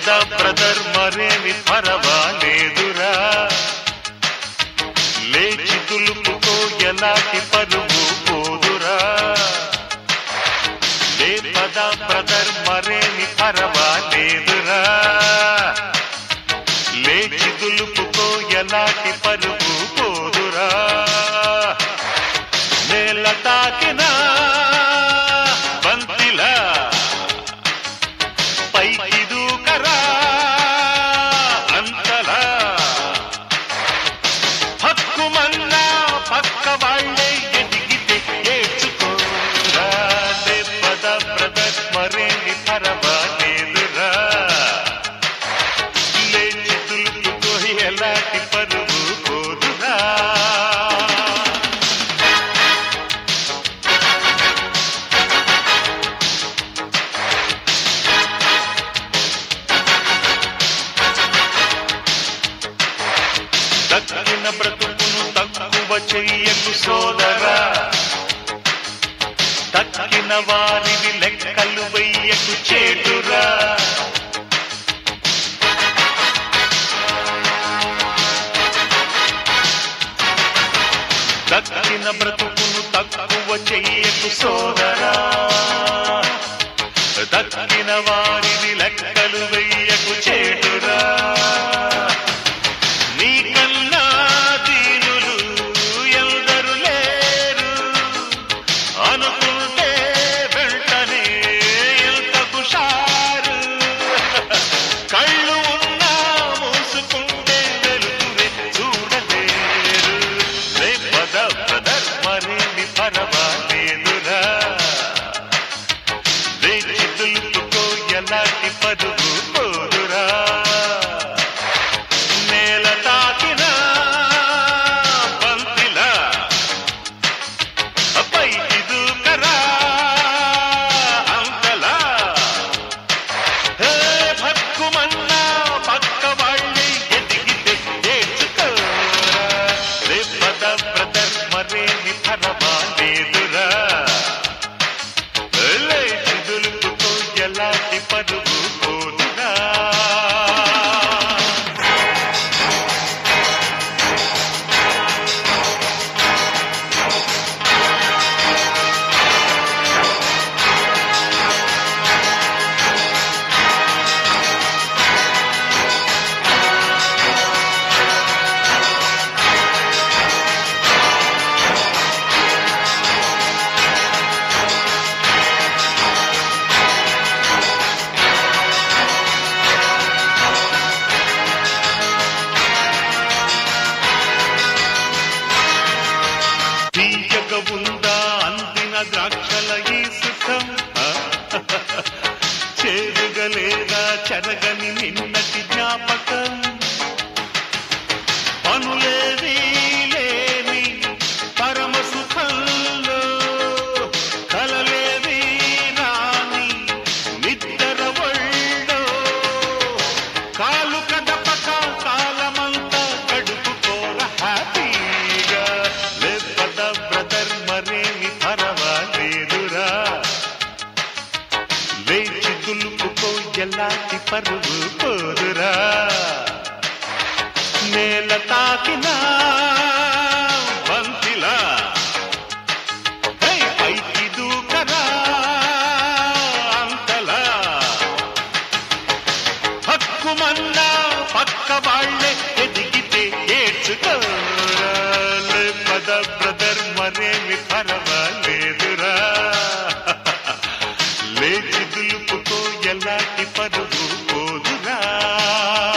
పద బ్రదర్ మరేమి పరవాలేదురా లేచి తులుపుకో ఎలాంటి పరువు పోదురా లే పద బ్రదర్ మరేమి పరవాలేదురా లేచి తులుపుకో ఎలాంటి పరువు పోదురా నేల తాకినా బంతిలా పైకి దూకరా అంతలా హక్కుమన్నా పక్క వాళ్ళే ఎదిగితే ఏడ్చుకోరా పద బ్రదర్ మరేమి పరవాలేదురా లేచి తులుపుకో ఎలాంటి పరువు పోదురా దక్కిన బ్రతుకును తక్కువ చెయ్యకు సోదరా దక్కిన వారిని లెక్కలు వెయ్యకు చేటురా దక్కిన బ్రతుకును తక్కువ చెయ్యకు సోదరా దక్కిన వారిని లెక్కలు వెయ్యకు చేటురా నీకన్నా దీనులు ఎందరు లేరు అనుకుంటే వెంటనే ఎంత హుషారు కళ్ళు ఉన్నా మూసుకుంటే వెలుగురే చూడలేరు రే పద బ్రదర్ మరేమి పరవాలేదురా లేచి దులుపుకో ఎలాంటి పరువు పోదురా నేల తాకిన బంతిలా పైకి దూకరా అంతలా హే భక్కుమన్నా పక్క వాళ్ళే ఎదిగితే ఏడ్చుకోరా రే పద బ్రదర్ మరేమి పరవాలేదురా లేచి దులుపుకో ఎలాంటి పరువు పోదురా తీయక ఉందా అందిన ద్రాక్షల ఈ సుఖం చేరుగలేదా చెరగని నిన్నటి జ్ఞాపకం పనులేవి లేని పరమ సుఖంలో కలలేవి రాని నిద్ర ఒళ్ళో కాలు కదపక కాలమంతా గడుపుకోర హ్యాపీగా లేపద బ్రదర్ మరేమి పరవాలేదురా లేచి దులుపుకో ఎలాంటి పరువు పోదురా నేల తాకినా బంతిలా హే, పైకి దూకరా అంతలా హక్కుమన్నా పక్క వాళ్ళే ఎదిగితే ఏడ్చుకోరా పద బ్రదర్ మరేమి పరవాలేదురా లేచి దులుపుకో ఎలాంటి పరువు పోదురా